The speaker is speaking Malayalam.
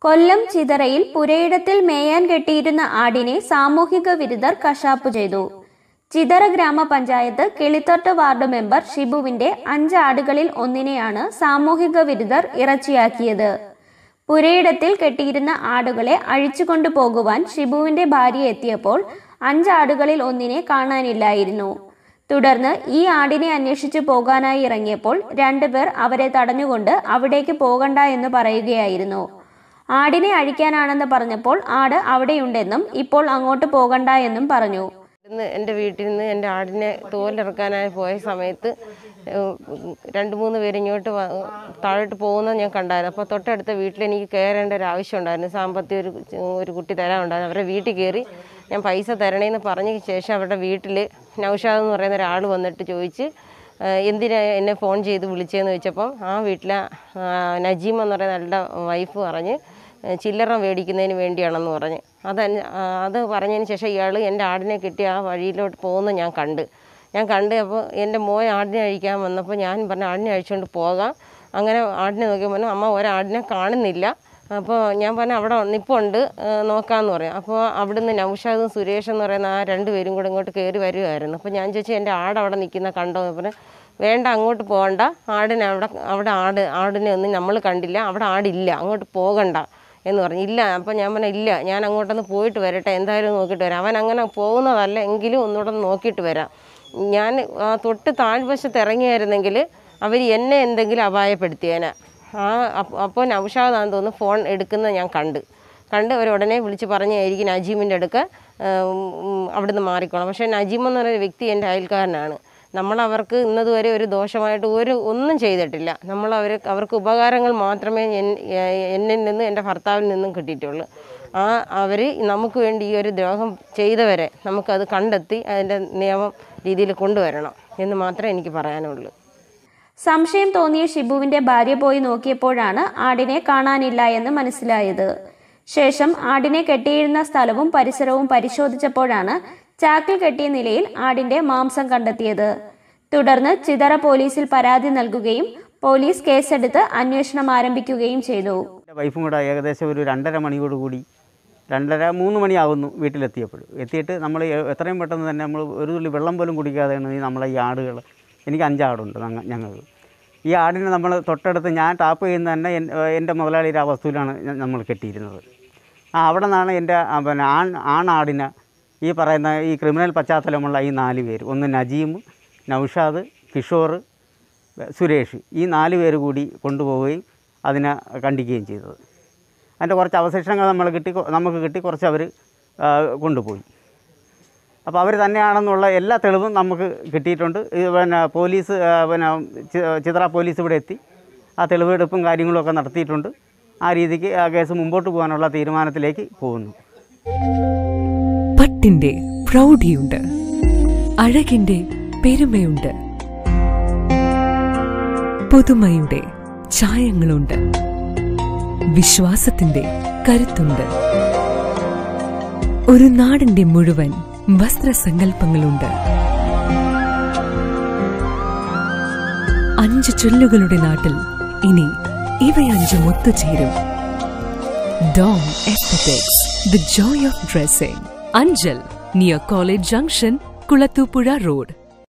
കൊല്ലം ചിതറയിൽ പുരയിടത്തിൽ മേയാൻ കെട്ടിയിരുന്ന ആടിനെ സാമൂഹിക വിരുദ്ധർ കശാപ്പു ചെയ്തു ചിതറ ഗ്രാമപഞ്ചായത്ത് കിളിത്തട്ട് വാർഡ് മെമ്പർ ഷിബുവിന്റെ അഞ്ച് ആടുകളിൽ ഒന്നിനെയാണ് സാമൂഹിക വിരുദ്ധർ ഇറച്ചിയാക്കിയത് പുരയിടത്തിൽ കെട്ടിയിരുന്ന ആടുകളെ അഴിച്ചുകൊണ്ടു പോകുവാൻ ഷിബുവിന്റെ ഭാര്യ എത്തിയപ്പോൾ അഞ്ചാടുകളിൽ ഒന്നിനെ കാണാനില്ലായിരുന്നു തുടർന്ന് ഈ ആടിനെ അന്വേഷിച്ചു പോകാനായി ഇറങ്ങിയപ്പോൾ രണ്ടുപേർ അവരെ തടഞ്ഞുകൊണ്ട് അവിടേക്ക് പോകണ്ട എന്ന് പറയുകയായിരുന്നു ആടിനെ അഴിക്കാനാണെന്ന് പറഞ്ഞപ്പോൾ ആട് അവിടെയുണ്ടെന്നും ഇപ്പോൾ അങ്ങോട്ട് പോകണ്ട എന്നും പറഞ്ഞു ഇന്ന് എൻ്റെ വീട്ടിൽ നിന്ന് എൻ്റെ ആടിനെ തോലിറക്കാനായി പോയ സമയത്ത് ഏഹ്, രണ്ട് മൂന്ന് പേര് ഇങ്ങോട്ട് വ- താഴോട്ട് പോകുന്നത് ഞാൻ കണ്ടായിരുന്നു അപ്പോൾ തൊട്ടടുത്ത വീട്ടിൽ എനിക്ക് കയറേണ്ട ഒരു ആവശ്യം ഉണ്ടായിരുന്നു സാമ്പത്തിക ഒരു ഒരു കുട്ടി തരാനുണ്ടായിരുന്നു അവരുടെ വീട്ടിൽ കയറി ഞാൻ പൈസ തരണേന്ന് പറഞ്ഞ ശേഷം അവരുടെ വീട്ടിൽ നൗഷാദ് എന്ന് പറയുന്ന ഒരാൾ വന്നിട്ട് ചോദിച്ച് ഏഹ്, എന്തിനാ എന്നെ ഫോൺ ചെയ്ത് വിളിച്ചതെന്ന് വെച്ചപ്പം ആ വീട്ടിലെ ആ, നജീം എന്ന് പറയുന്ന ആളുടെ വൈഫ് പറഞ്ഞ് ഏഹ് ചില്ലറ മേടിക്കുന്നതിന് വേണ്ടിയാണെന്ന് പറഞ്ഞ് അത് അന്വ- ആ, അത് പറഞ്ഞതിന് ശേഷം ഇയാൾ എൻ്റെ ആടിനെ കിട്ടി ആ വഴിയിലോട്ട് പോകുന്നത് ഞാൻ കണ്ട് ഞാൻ കണ്ട് അപ്പോൾ എൻ്റെ മോൻ ആടിനെ അഴിക്കാൻ വന്നപ്പോൾ ഞാൻ പറഞ്ഞു ആടിനെ അഴിച്ചുകൊണ്ട് പോകാം അങ്ങനെ ആടിനെ നോക്കിയപ്പോൾ അമ്മ ഒരാടിനെ കാണുന്നില്ല അപ്പോൾ ഞാൻ പറഞ്ഞു അവിടെ നിപ്പുണ്ട് ഏഹ് നോക്കാമെന്ന് പറയും അപ്പോൾ അവിടുന്ന് നൗഷാദും സുരേഷ് എന്ന് പറയുന്ന ആ രണ്ടുപേരും കൂടെ ഇങ്ങോട്ട് കയറി വരുമായിരുന്നു അപ്പോൾ ഞാൻ ചോദിച്ചു എൻ്റെ ആട് അവിടെ നിൽക്കുന്ന കണ്ടോ എന്ന് പറഞ്ഞു വേണ്ട അങ്ങോട്ട് പോകണ്ട ആടിനെ അവിടെ അവിടെ ആട് ആടിനെ ഒന്നും നമ്മൾ കണ്ടില്ല അവിടെ ആടില്ല അങ്ങോട്ട് പോകണ്ട എന്ന് പറഞ്ഞു ഇല്ല അപ്പം ഞാൻ പറഞ്ഞു ഇല്ല ഞാൻ അങ്ങോട്ടൊന്ന് പോയിട്ട് വരട്ടെ എന്തായാലും നോക്കിയിട്ട് വരാം അവൻ അങ്ങനെ പോകുന്നതല്ല എങ്കിലും ഒന്നുകൂടെ ഒന്ന് നോക്കിയിട്ട് വരാം ഞാൻ ആ തൊട്ട് താഴ്വശത്ത് ഇറങ്ങിയായിരുന്നെങ്കിൽ അവർ എന്നെ എന്തെങ്കിലും അപായപ്പെടുത്തിയേനെ ആ അപ്പ- അപ്പോൾ നൗഷാദാന്ന് തോന്നുന്നു ഫോൺ എടുക്കുന്നത് ഞാൻ കണ്ട് കണ്ട് അവർ ഉടനെ വിളിച്ച് പറഞ്ഞായിരിക്കും നജീമിൻ്റെ അടുക്ക അവിടുന്ന് മാറിക്കോളാം പക്ഷേ നജീം എന്ന് പറയുന്ന വ്യക്തി എൻ്റെ അയൽക്കാരനാണ് നമ്മൾ അവർക്ക് ഇന്നതുവരെ ഒരു ദോഷമായിട്ട് ഒരു ഒന്നും ചെയ്തിട്ടില്ല നമ്മൾ അവർ അവർക്ക് ഉപകാരങ്ങൾ മാത്രമേ എൻ- എ- എന്നിൽ നിന്നും എൻ്റെ ഭർത്താവിൽ നിന്നും കിട്ടിയിട്ടുള്ളൂ ആ അവർ നമുക്ക് വേണ്ടി ഈ ഒരു ദ്രോഹം ചെയ്തവരെ നമുക്കത് കണ്ടെത്തി അതിൻ്റെ നിയമം രീതിയിൽ കൊണ്ടുവരണം എന്ന് മാത്രമേ എനിക്ക് പറയാനുള്ളൂ സംശയം തോന്നിയ ഷിബുവിന്റെ ഭാര്യ പോയി നോക്കിയപ്പോഴാണ് ആടിനെ കാണാനില്ല എന്ന് മനസ്സിലായത് ശേഷം ആടിനെ കെട്ടിയിരുന്ന സ്ഥലവും പരിസരവും പരിശോധിച്ചപ്പോഴാണ് ചാക്കിൽ കെട്ടിയ നിലയിൽ ആടിന്റെ മാംസം കണ്ടെത്തിയത് തുടർന്ന് ചിതറ പോലീസിൽ പരാതി നൽകുകയും പോലീസ് കേസെടുത്ത് അന്വേഷണം ആരംഭിക്കുകയും ചെയ്തു എൻ്റെ വൈഫും കൂടെ ഏകദേശം ഒരു രണ്ടര മണിയോട് കൂടി രണ്ടര മൂന്ന് മണിയാകുന്നു വീട്ടിലെത്തിയപ്പോൾ എത്തിയിട്ട് നമ്മൾ എ- എത്രയും പെട്ടെന്ന് തന്നെ നമ്മൾ ഒരു തുള്ളി വെള്ളം പോലും കുടിക്കാതെയാണ് ഈ നമ്മളെ ഈ ആടുകൾ എനിക്ക് അഞ്ചാടുണ്ട് ഞങ്ങ ഞങ്ങൾക്ക് ഈ ആടിനെ നമ്മൾ തൊട്ടടുത്ത് ഞാൻ ടാപ്പ് ചെയ്യുന്ന തന്നെ എൻ- എൻ്റെ മുതലാളിയുടെ ആ വസ്തുവിലാണ് ഞ- നമ്മൾ കെട്ടിയിരുന്നത് ആ അവിടെ നിന്നാണ് എൻ്റെ ആ, പിന്നെ ആൺ ആണാടിനെ ഈ പറയുന്ന ഈ ക്രിമിനൽ പശ്ചാത്തലമുള്ള ഈ നാല് പേര് ഒന്ന് നജീം നൗഷാദ് കിഷോർ സുരേഷ് ഈ നാല് പേര് കൂടി കൊണ്ടുപോവുകയും അതിനെ കണ്ടിക്കുകയും ചെയ്തത് അതിൻ്റെ കുറച്ച് അവശിഷ്ടങ്ങൾ നമ്മൾ കിട്ടി നമുക്ക് കിട്ടി കുറച്ച് അവർ കൊണ്ടുപോയി അപ്പോൾ അവർ തന്നെയാണെന്നുള്ള എല്ലാ തെളിവും നമുക്ക് കിട്ടിയിട്ടുണ്ട് ഇത് പിന്നെ പോലീസ് ആ, പിന്നെ ചി- ചിത്ര പോലീസ് ഇവിടെ എത്തി ആ തെളിവെടുപ്പും കാര്യങ്ങളുമൊക്കെ നടത്തിയിട്ടുണ്ട് ആ രീതിക്ക് ആ കേസ് മുമ്പോട്ട് പോകാനുള്ള തീരുമാനത്തിലേക്ക് പോകുന്നു പട്ടിന്റെ പ്രൗഢിയുണ്ട് അഴകിന്റെ പെരുമയുണ്ട് പുതുമയുടെ ചായങ്ങളുണ്ട് വിശ്വാസത്തിന്റെ കരുത്തുണ്ട് ഒരു നാടിന്റെ മുഴുവൻ വസ്ത്രസങ്കല്പങ്ങളുണ്ട് അഞ്ച് ചൊല്ലുകളുടെ നാട്ടിൽ ഇനി ഇവയഞ്ചും ഒത്തുചേരും Dawn Aesthetics, the joy of dressing. Anjal, near College Junction, Kulatupura Road.